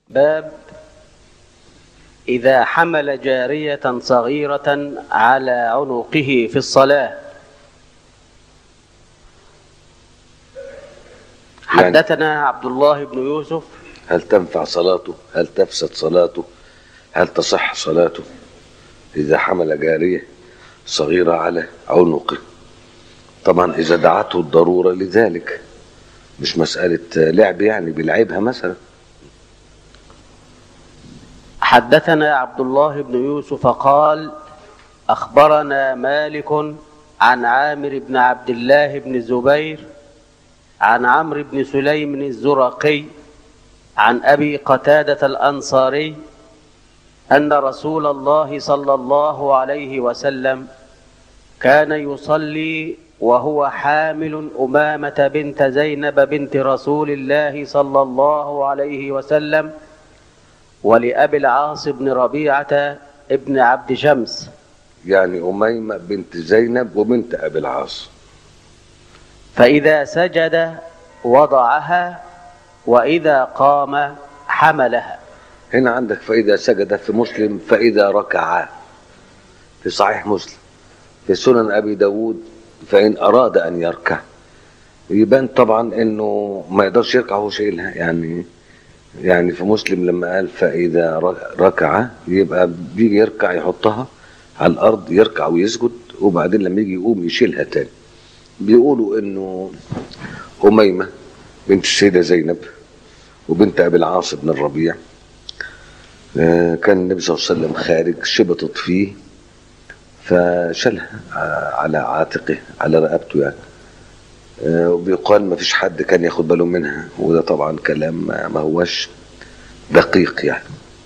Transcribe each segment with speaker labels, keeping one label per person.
Speaker 1: باب إذا حمل جارية صغيرة على عنقه في الصلاة
Speaker 2: يعني-
Speaker 1: حدثنا عبد الله بن يوسف
Speaker 2: هل تنفع صلاته هل تفسد صلاته هل تصح صلاته إذا حمل جارية صغيرة على عنقه طبعا إذا دعته الضرورة لذلك مش مسألة لعب يعني بيلعبها مثلا
Speaker 1: حدثنا عبد الله بن يوسف قال أخبرنا مالك عن عامر بن عبد الله بن الزبير عن عمرو بن سليم الزرقي عن أبي قتادة الأنصاري أن رسول الله صلى الله عليه وسلم كان يصلي وهو حامل أمامة بنت زينب بنت رسول الله صلى الله عليه وسلم ولأبي العاص بن ربيعة ابن عبد شمس
Speaker 2: يعني أميمة بنت زينب وبنت أبي العاص
Speaker 1: فإذا سجد وضعها وإذا قام حملها
Speaker 2: هنا عندك فإذا سجد في مسلم فإذا ركع في صحيح مسلم في سنن أبي داود فإن أراد أن يركع يبان طبعا إنه ما يقدرش يركع وهو شايلها يعني يعني في مسلم لما قال فإذا ركع يبقى بيجي يركع يحطها على الأرض يركع ويسجد وبعدين لما يجي يقوم يشيلها تاني بيقولوا إنه أميمة بنت السيدة زينب وبنت أبي العاص بن الربيع آه، كان النبي صلى الله عليه وسلم خارج شبطت فيه فشالها آه، على عاتقه على رقبته يعني آه، وبيقال ما فيش حد كان ياخد باله منها وده طبعا كلام ما ما هوش دقيق يعني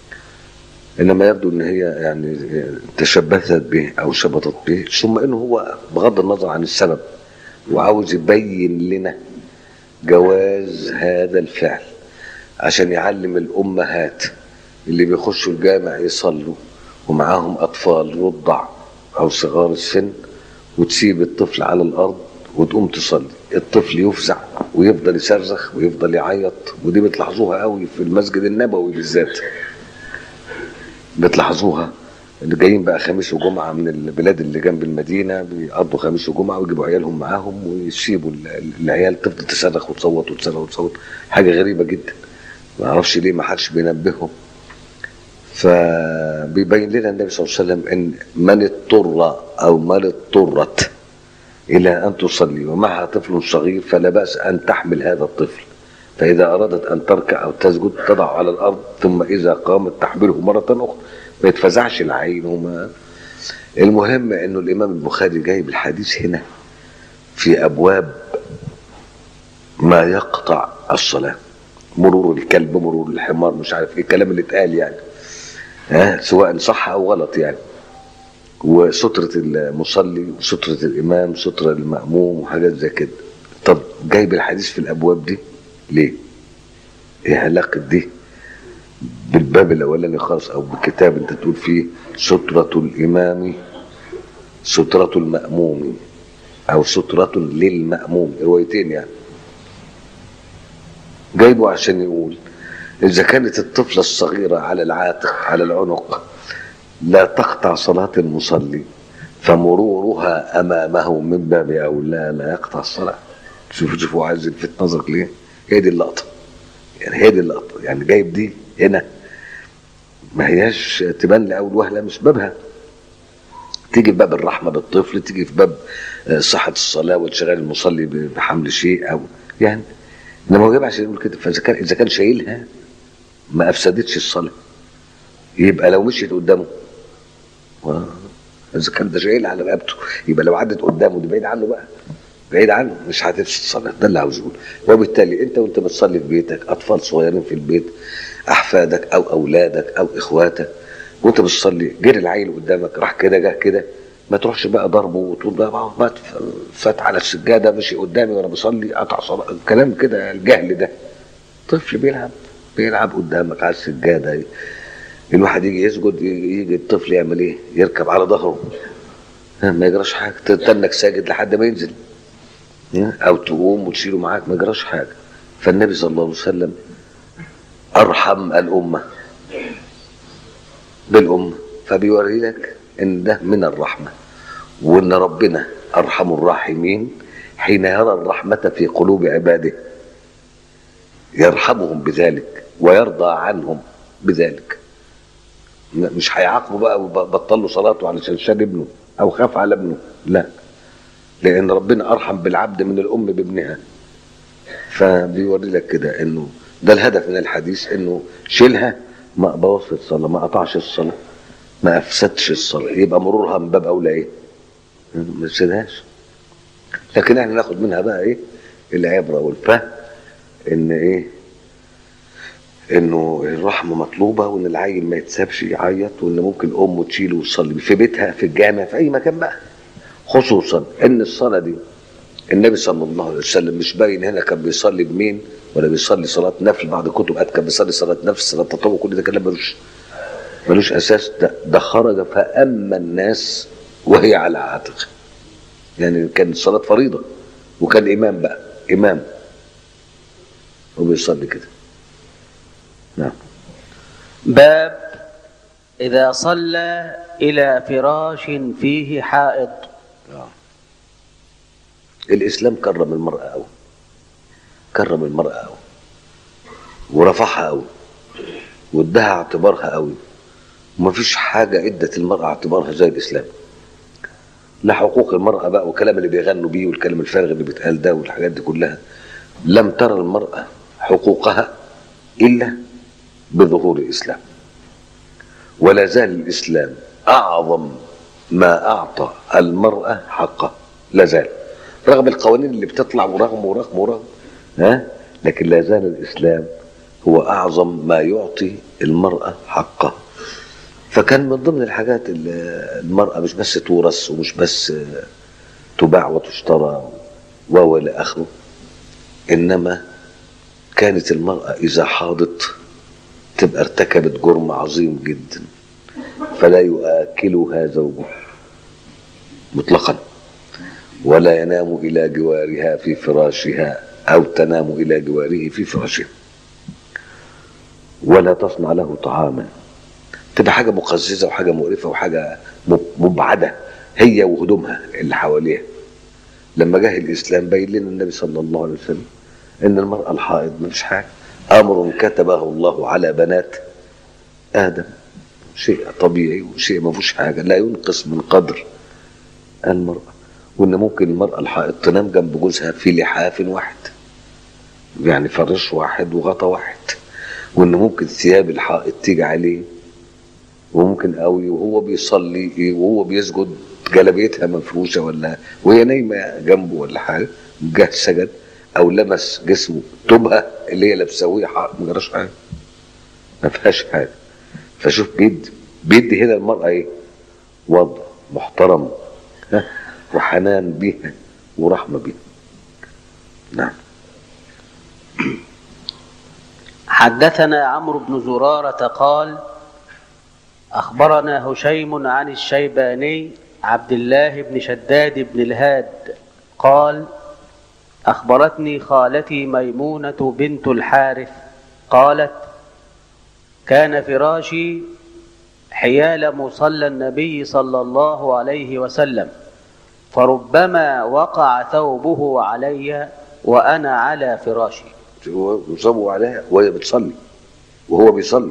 Speaker 2: انما يبدو ان هي يعني تشبثت به او شبطت به ثم انه هو بغض النظر عن السبب وعاوز يبين لنا جواز هذا الفعل عشان يعلم الامهات اللي بيخشوا الجامع يصلوا ومعاهم اطفال رضع او صغار السن وتسيب الطفل على الارض وتقوم تصلي الطفل يفزع ويفضل يصرخ ويفضل يعيط ودي بتلاحظوها قوي في المسجد النبوي بالذات بتلاحظوها اللي جايين بقى خميس وجمعة من البلاد اللي جنب المدينة بيقضوا خميس وجمعة ويجيبوا عيالهم معاهم ويسيبوا ال- العيال تفضل تصرخ وتصوت وتصرخ وتصوت حاجة غريبة جدا ما اعرفش ليه ما حدش بينبههم فبيبين لنا النبي صلى الله عليه وسلم ان من اضطر او من اضطرت الى ان تصلي ومعها طفل صغير فلا باس ان تحمل هذا الطفل فاذا ارادت ان تركع او تسجد تضع على الارض ثم اذا قامت تحمله مره اخرى ما يتفزعش العين وما المهم انه الامام البخاري جايب الحديث هنا في ابواب ما يقطع الصلاه مرور الكلب مرور الحمار مش عارف ايه الكلام اللي اتقال يعني ها سواء صح او غلط يعني وسترة المصلي وسترة الإمام سترة المأموم وحاجات زي كده طب جايب الحديث في الأبواب دي ليه؟ إيه علاقة دي بالباب الأولاني خالص أو بالكتاب أنت تقول فيه سترة الإمام سترة المأموم أو سترة للمأموم روايتين يعني جايبه عشان يقول إذا كانت الطفلة الصغيرة على العاتق على العنق لا تقطع صلاة المصلي فمرورها أمامه من باب أولى لا يقطع الصلاة شوفوا شوفوا عايز يلفت نظرك ليه هي دي اللقطة يعني هي دي اللقطة يعني جايب دي هنا ما هياش تبان لأول وهلة مش بابها تيجي في باب الرحمة بالطفل تيجي في باب آه، صحة الصلاة وانشغال المصلي ب- بحمل شيء أو يعني انما هو جايب عشان يقول كده فاذا كان اذا كان شايلها ما افسدتش الصلاه يبقى لو مشيت قدامه و- اذا كان ده شايلها على رقبته يبقى لو عدت قدامه دي بعيد عنه بقى بعيد عنه مش هتفسد الصلاه ده اللي عاوز يقول وبالتالي انت وانت بتصلي في بيتك اطفال صغيرين في البيت احفادك او اولادك او اخواتك وانت بتصلي جري العيل قدامك راح كده جه كده ما تروحش بقى ضربه وتقول بقى بقى مات فات على السجاده مشي قدامي وانا بصلي قطع صلاه الكلام كده الجهل ده طفل بيلعب بيلعب قدامك على السجاده الواحد يجي يسجد يجي الطفل يعمل ايه؟ يركب على ظهره ها، ما يجراش حاجه تتنك ساجد لحد ما ينزل ها، او تقوم وتشيله معاك ما يجراش حاجه فالنبي صلى الله عليه وسلم ارحم الامه بالامه فبيوري لك ان ده من الرحمه وان ربنا ارحم الراحمين حين يرى الرحمه في قلوب عباده يرحمهم بذلك ويرضى عنهم بذلك مش هيعاقبه بقى وبطل له صلاته علشان شال ابنه او خاف على ابنه لا لان ربنا ارحم بالعبد من الام بابنها فبيوري لك كده انه ده الهدف من الحديث انه شيلها ما بوظش الصلاه ما قطعش الصلاه ما افسدش الصلاه يبقى مرورها من باب اولى ايه؟ ما تفسدهاش لكن احنا ناخد منها بقى ايه؟ العبره والفهم ان ايه؟ انه الرحمه مطلوبه وان العيل ما يتسابش يعيط وان ممكن امه تشيله وتصلي في بيتها في الجامع في اي مكان بقى خصوصا ان الصلاه دي النبي صلى الله عليه وسلم مش باين هنا كان بيصلي بمين ولا بيصلي صلاه نفل بعض كتب قد كان بيصلي صلاه نفس صلاه تطوع كل ده كلام ملوش ملوش اساس ده, ده خرج فاما الناس وهي على عاتقه يعني كان صلاه فريضه وكان امام بقى امام وبيصلي كده نعم
Speaker 1: باب إذا صلى إلى فراش فيه حائط
Speaker 2: آه. الاسلام كرم المراه قوي كرم المراه قوي ورفعها قوي واداها اعتبارها قوي ومفيش حاجه ادت المراه اعتبارها زي الاسلام لا حقوق المراه بقى والكلام اللي بيغنوا بيه والكلام الفارغ اللي بيتقال ده والحاجات دي كلها لم ترى المراه حقوقها الا بظهور الاسلام ولا زال الاسلام اعظم ما اعطى المراه حقه لا زال رغم القوانين اللي بتطلع ورغم ورغم ورغم ها لكن لا زال الاسلام هو اعظم ما يعطي المراه حقها فكان من ضمن الحاجات اللي المراه مش بس تورث ومش بس تباع وتشترى و الى اخره انما كانت المراه اذا حاضت تبقى ارتكبت جرم عظيم جدا فلا يؤكلها زوجها مطلقا ولا ينام الى جوارها في فراشها او تنام الى جواره في فراشها ولا تصنع له طعاما تبقى حاجه مقززه وحاجه مقرفه وحاجه مبعده هي وهدومها اللي حواليها لما جه الاسلام بين لنا النبي صلى الله عليه وسلم ان المراه الحائض ما فيش حاجه امر كتبه الله على بنات ادم شيء طبيعي وشيء ما فيهوش حاجه لا ينقص من قدر المراه وان ممكن المراه الحائض تنام جنب جوزها في لحاف واحد يعني فرش واحد وغطا واحد وان ممكن ثياب الحائط تيجي عليه وممكن قوي وهو بيصلي وهو بيسجد جلبيتها مفروشه ولا وهي نايمه جنبه ولا حاجه جه سجد او لمس جسمه تبهه اللي هي لابسه وهي حائط ما جراش حاجه ما فيهاش حاجه فشوف بيدي بيدي هنا المراه ايه؟ وضع محترم ها وحنان بيها ورحمه بيها نعم
Speaker 1: حدثنا عمرو بن زرارة قال أخبرنا هشيم عن الشيباني عبد الله بن شداد بن الهاد قال أخبرتني خالتي ميمونة بنت الحارث قالت كان فراشي حيال مصلى النبي صلى الله عليه وسلم فربما وقع ثوبه علي وأنا على فراشي
Speaker 2: وصبوا عليها وهي بتصلي وهو بيصلي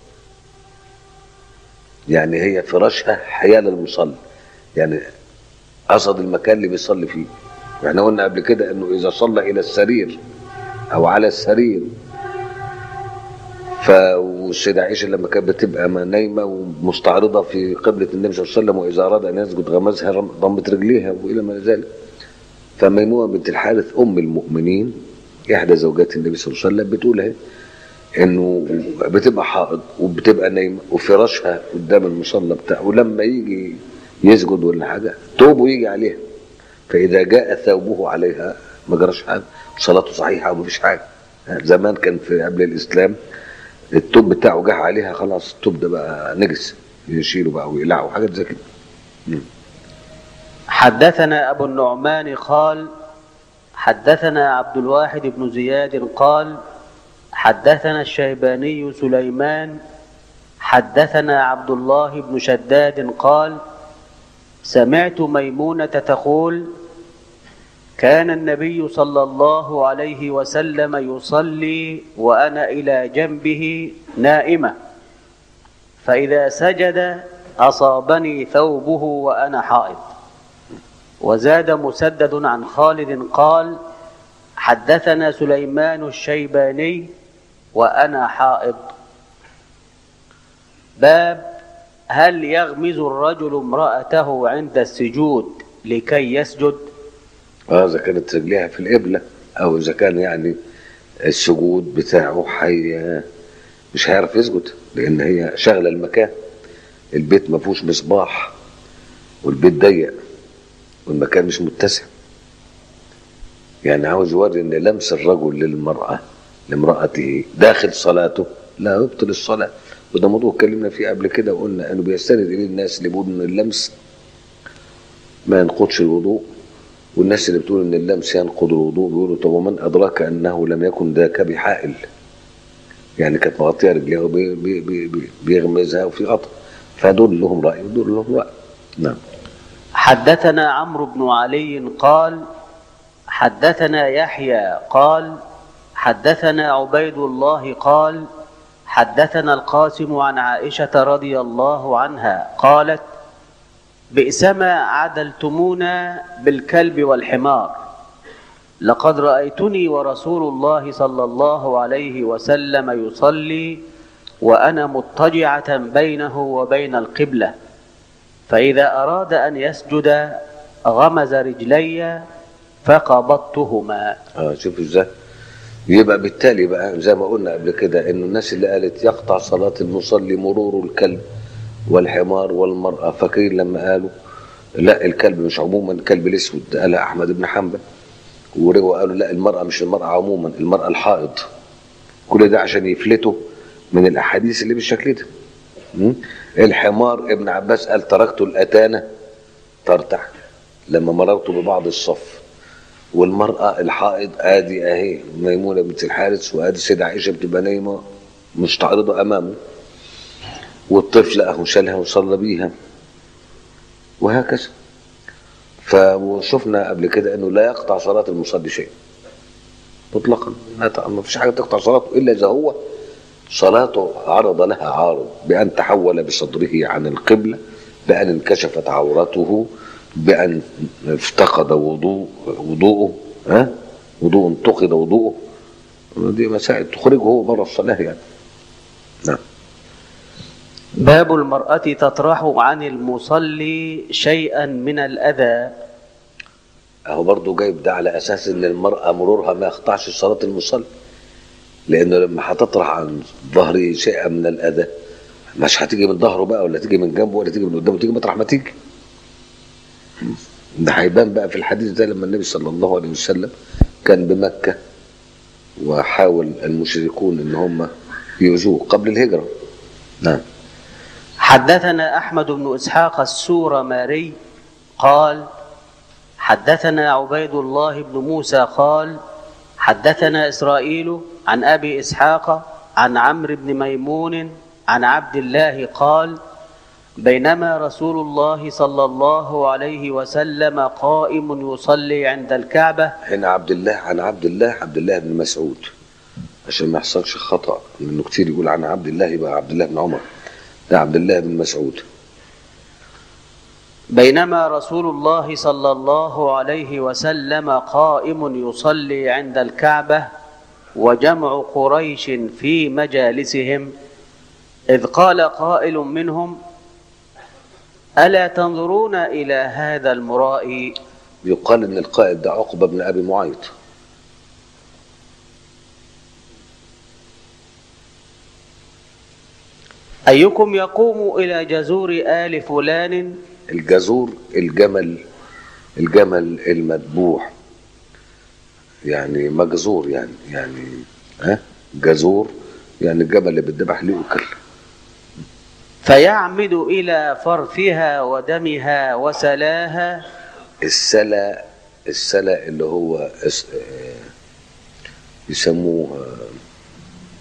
Speaker 2: يعني هي فراشها حيال المصلي يعني قصد المكان اللي بيصلي فيه يعني قلنا قبل كده انه اذا صلى الى السرير او على السرير فالسيدة عائشة لما كانت بتبقى نايمة ومستعرضة في قبلة النبي صلى الله عليه وسلم وإذا أراد أن يسجد غمزها ضمت رجليها وإلى ما ذلك فميمونة بنت الحارث أم المؤمنين إحدى زوجات النبي صلى الله عليه وسلم بتقول اهي إنه بتبقى حائض وبتبقى نايمة وفراشها قدام المصلى بتاعه ولما يجي يسجد ولا حاجة توبه يجي عليها فإذا جاء ثوبه عليها ما جراش حاجة صلاته صحيحة ومفيش حاجة زمان كان في قبل الإسلام التوب بتاعه جه عليها خلاص التوب ده بقى نجس يشيله بقى ويقلعه وحاجات زي كده
Speaker 1: حدثنا أبو النعمان قال حدثنا عبد الواحد بن زياد قال حدثنا الشيباني سليمان حدثنا عبد الله بن شداد قال سمعت ميمونة تقول كان النبي صلى الله عليه وسلم يصلي وأنا إلى جنبه نائمة فإذا سجد أصابني ثوبه وأنا حائض وزاد مسدد عن خالد قال حدثنا سليمان الشيباني وأنا حائض باب هل يغمز الرجل امرأته عند السجود لكي يسجد
Speaker 2: اه اذا كانت رجليها في القبله او اذا كان يعني السجود بتاعه حي مش هيعرف يسجد لان هي شغله المكان البيت ما فيهوش مصباح والبيت ضيق والمكان مش متسع يعني عاوز يوري ان لمس الرجل للمراه لامراته داخل صلاته لا يبطل الصلاه وده موضوع اتكلمنا فيه قبل كده وقلنا انه بيستند اليه الناس اللي بيقولوا ان اللمس ما ينقضش الوضوء والناس اللي بتقول ان اللمس ينقض الوضوء بيقولوا طب ومن ادراك انه لم يكن ذاك بحائل يعني كانت مغطيه رجليها وبي- بي- بي- بي- بيغمزها وفي غطا فدول لهم راي ودول لهم راي نعم
Speaker 1: حدثنا عمرو بن علي قال حدثنا يحيى قال حدثنا عبيد الله قال حدثنا القاسم عن عائشه رضي الله عنها قالت بئسما عدلتمونا بالكلب والحمار لقد رايتني ورسول الله صلى الله عليه وسلم يصلي وانا مضطجعه بينه وبين القبله فإذا أراد أن يسجد غمز رجلي فقبضتهما
Speaker 2: اه شوف ازاي يبقى بالتالي بقى زي ما قلنا قبل كده انه الناس اللي قالت يقطع صلاه المصلي مرور الكلب والحمار والمراه فاكرين لما قالوا لا الكلب مش عموما الكلب الاسود قالها احمد بن حنبل ورجعوا قالوا لا المراه مش المراه عموما المراه الحائض كل ده عشان يفلتوا من الاحاديث اللي بالشكل ده م? الحمار ابن عباس قال تركت الاتانه ترتع لما مررت ببعض الصف والمرأة الحائض ادي اهي ميمونة بنت الحارث وادي سيدة عائشة بتبقى نايمة مستعرضة امامه والطفل اهو شالها وصلى بيها وهكذا فشفنا قبل كده انه لا يقطع صلاة المصلي شيء مطلقا لا ت- ما فيش حاجة تقطع صلاته الا اذا هو صلاته عرض لها عارض بأن تحول بصدره عن القبلة بأن انكشفت عورته بأن افتقد وضوء وضوءه ها وضوء انتقد وضوءه دي مسائل تخرجه هو بره الصلاة يعني نعم
Speaker 1: باب المرأة تطرح عن المصلي شيئا من الأذى
Speaker 2: اهو برضه جايب ده على اساس ان المرأة مرورها ما يقطعش صلاة المصلي لانه لما هتطرح عن ظهره شيئا من الاذى مش هتيجي من ظهره بقى ولا تيجي من جنبه ولا تيجي من قدامه تيجي مطرح ما تيجي ده هيبان بقى في الحديث ده لما النبي صلى الله عليه وسلم كان بمكة وحاول المشركون ان هم يؤذوه قبل الهجرة نعم
Speaker 1: حدثنا أحمد بن إسحاق السورماري قال حدثنا عبيد الله بن موسى قال حدثنا إسرائيل عن أبي إسحاق عن عمرو بن ميمون عن عبد الله قال بينما رسول الله صلى الله عليه وسلم قائم يصلي عند الكعبة
Speaker 2: هنا عبد الله عن عبد الله عبد الله بن مسعود عشان ما يحصلش خطأ لأنه كتير يقول عن عبد الله يبقى عبد الله بن عمر ده عبد الله بن مسعود
Speaker 1: بينما رسول الله صلى الله عليه وسلم قائم يصلي عند الكعبة وجمع قريش في مجالسهم إذ قال قائل منهم ألا تنظرون إلى هذا المرائي
Speaker 2: يقال ان القائد ده عقبه بن ابي معيط
Speaker 1: أيكم يقوم إلى جزور آل فلان
Speaker 2: الجزور الجمل الجمل المذبوح يعني مجزور يعني يعني ها جزور يعني الجمل اللي بيتذبح ليه يؤكل
Speaker 1: فيعمد إلى فرثها ودمها وسلاها
Speaker 2: السلا السلا اللي هو اس- آه، يسموه آه،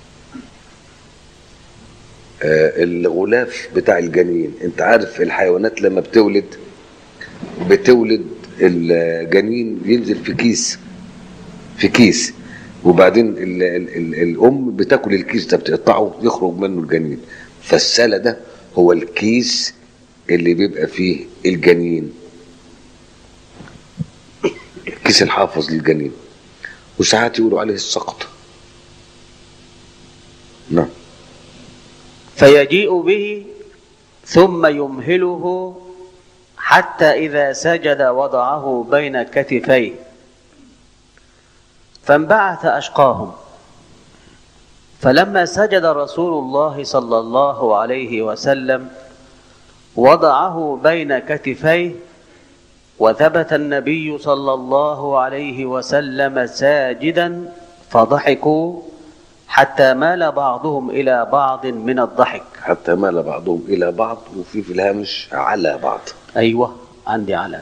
Speaker 2: آه، الغلاف بتاع الجنين انت عارف الحيوانات لما بتولد بتولد الجنين ينزل في كيس في كيس وبعدين ال ال ال الام بتاكل الكيس ده بتقطعه يخرج منه الجنين فالسالة ده هو الكيس اللي بيبقى فيه الجنين الكيس الحافظ للجنين وساعات يقولوا عليه السقط نعم
Speaker 1: فيجيء به ثم يمهله حتى إذا سجد وضعه بين كتفيه فانبعث أشقاهم فلما سجد رسول الله صلى الله عليه وسلم وضعه بين كتفيه وثبت النبي صلى الله عليه وسلم ساجدا فضحكوا حتى مال بعضهم إلى بعض من الضحك
Speaker 2: حتى مال بعضهم الى بعض وفي في الهامش على بعض
Speaker 1: أيوة عندي على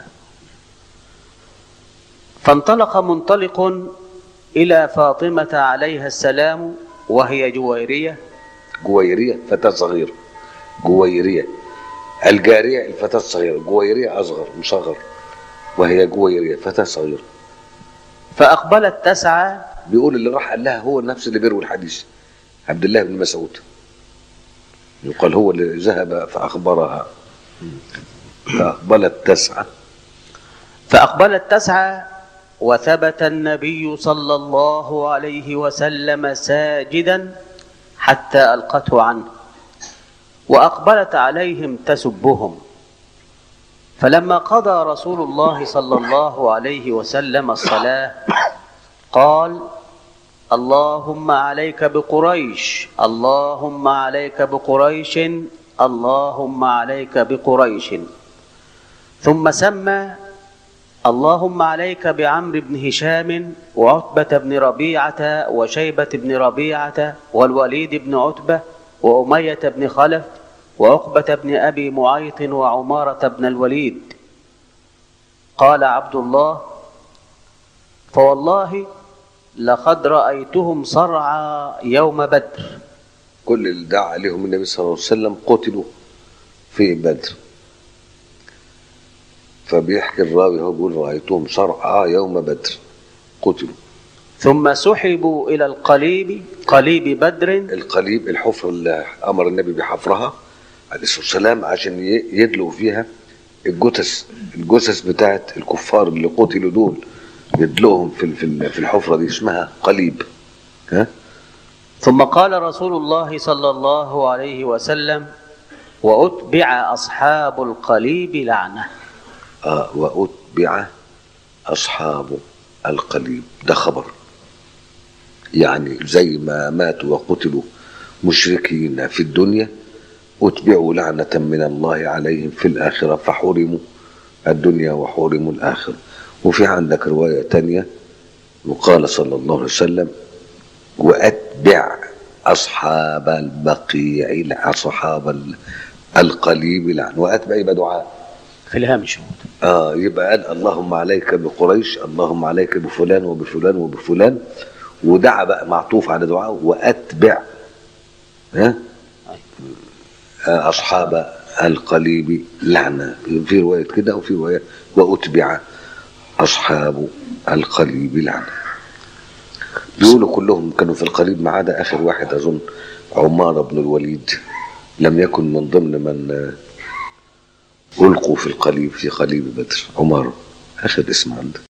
Speaker 1: فانطلق منطلق إلى فاطمة عليها السلام وهي جويرية
Speaker 2: جويريه فتاه صغيره جويريه الجاريه الفتاه الصغيره جويريه اصغر مصغر وهي جويريه فتاه صغيره
Speaker 1: فأقبلت تسعى
Speaker 2: بيقول اللي راح قال لها هو نفس اللي بيروي الحديث عبد الله بن مسعود يقال هو اللي ذهب فاخبرها فاقبلت تسعى
Speaker 1: فأقبلت تسعى وثبت النبي صلى الله عليه وسلم ساجدا حتى ألقته عنه وأقبلت عليهم تسبهم فلما قضى رسول الله صلى الله عليه وسلم الصلاة قال اللهم عليك بقريش اللهم عليك بقريش اللهم عليك بقريش ثم سمى اللهم عليك بعمرو بن هشام وعتبة بن ربيعة وشيبة بن ربيعة والوليد بن عتبة وأمية بن خلف وعقبة بن أبي معيط وعمارة بن الوليد قال عبد الله فوالله لقد رأيتهم صرعى يوم بدر
Speaker 2: كل اللي دعا عليهم النبي صلى الله عليه وسلم قتلوا في بدر فبيحكي الراوي هو بيقول رأيتهم صرعى يوم بدر قتلوا
Speaker 1: ثم سحبوا إلى القليب قليب بدر
Speaker 2: القليب الحفر اللي امر النبي بحفرها عليه الصلاه والسلام عشان ي- يدلوا فيها الجثث الجثث بتاعت الكفار اللي قتلوا دول يدلوهم في ال- في ال- في الحفره دي اسمها قليب ها
Speaker 1: ثم قال رسول الله صلى الله عليه وسلم وأتبع أصحاب القليب لعنة
Speaker 2: آه واتبع اصحاب القليب ده خبر يعني زي ما ماتوا وقتلوا مشركين في الدنيا اتبعوا لعنة من الله عليهم في الآخرة فحرموا الدنيا وحرموا الآخرة وفي عندك رواية تانية وقال صلى الله عليه وسلم وأتبع أصحاب البقيع أصحاب ال- القليب لعن وأتبع يبقى دعاء
Speaker 1: في الهامش
Speaker 2: آه يبقى قال اللهم عليك بقريش اللهم عليك بفلان وبفلان وبفلان ودعا بقى معطوف على دعاء وأتبع ها آه، أصحاب القليب لعنة في رواية كده وفي رواية وأتبع أصحاب القليب لعنة بيقولوا كلهم كانوا في القليب ما عدا آخر واحد أظن عمار بن الوليد لم يكن من ضمن من آه، ألقوا في القليب في قليب بدر عمر آخر اسم عنده